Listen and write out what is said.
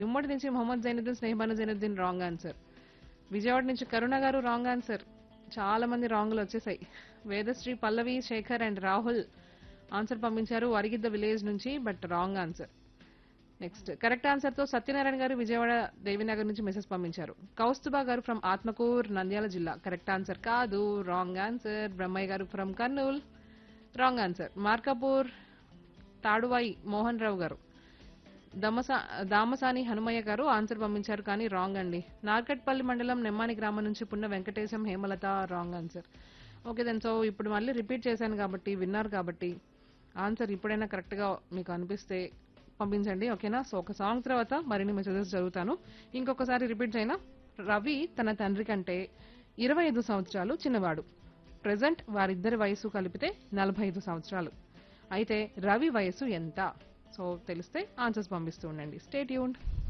ఉమ్మడి నుంచి Mohammed Zainuddin Snehabanu Zainuddin wrong answer Vijayawada నుంచి కరుణ గారు రాంగ్ ఆన్సర్ చాలా మంది రాంగ్లు వచ్చేసాయి వేదశ్రీ పల్లవి శేఖర్ అండ్ రాహుల్ ఆన్సర్ పంపించారు అరిగిద్ద విలేజ్ నుంచి but wrong answer next correct answer తో సత్యనారాయణ గారు విజయవాడ దేవినగర్ నుంచి మెసేజ్ పంపించారు కౌస్తుబా గారు ఫ్రమ్ ఆత్మకూర్ నంద్యాల జిల్లా కరెక్ట్ ఆన్సర్ కాదు రాంగ్ ఆన్సర్ బ్రహ్మయ్య గారు from Kurnool wrong answer Markapur Taduvai Mohan Rao గారు దమసా దామసాని హనుమయ్య గారు ఆన్సర్ పంపించారు కానీ రాంగ్ అండి నార్కట్పల్లి మండలం నెమ్మాని గ్రామం నుంచి Punna Venkatesham Hemalatha wrong answer okay then so ఇప్పుడు మళ్ళీ రిపీట్ చేశాను కాబట్టి విన్నారు కాబట్టి ఆన్సర్ ఇప్పుడైనా కరెక్ట్గా మీకు అనిపిస్తే పంపించండి ఓకేనా సో ఒక సాంగ్ తర్వాత మరిన్ని మెసేజెస్ చదువుతాను ఇంకొకసారి రిపీట్ చేయనా రవి తన తండ్రి కంటే ఇరవై ఐదు సంవత్సరాలు చిన్నవాడు ప్రజెంట్ వారిద్దరి వయసు కలిపితే నలభై ఐదు సంవత్సరాలు అయితే రవి వయసు ఎంత సో తెలిస్తే ఆన్సర్స్ పంపిస్తూ ఉండండి స్టేట్ యూన్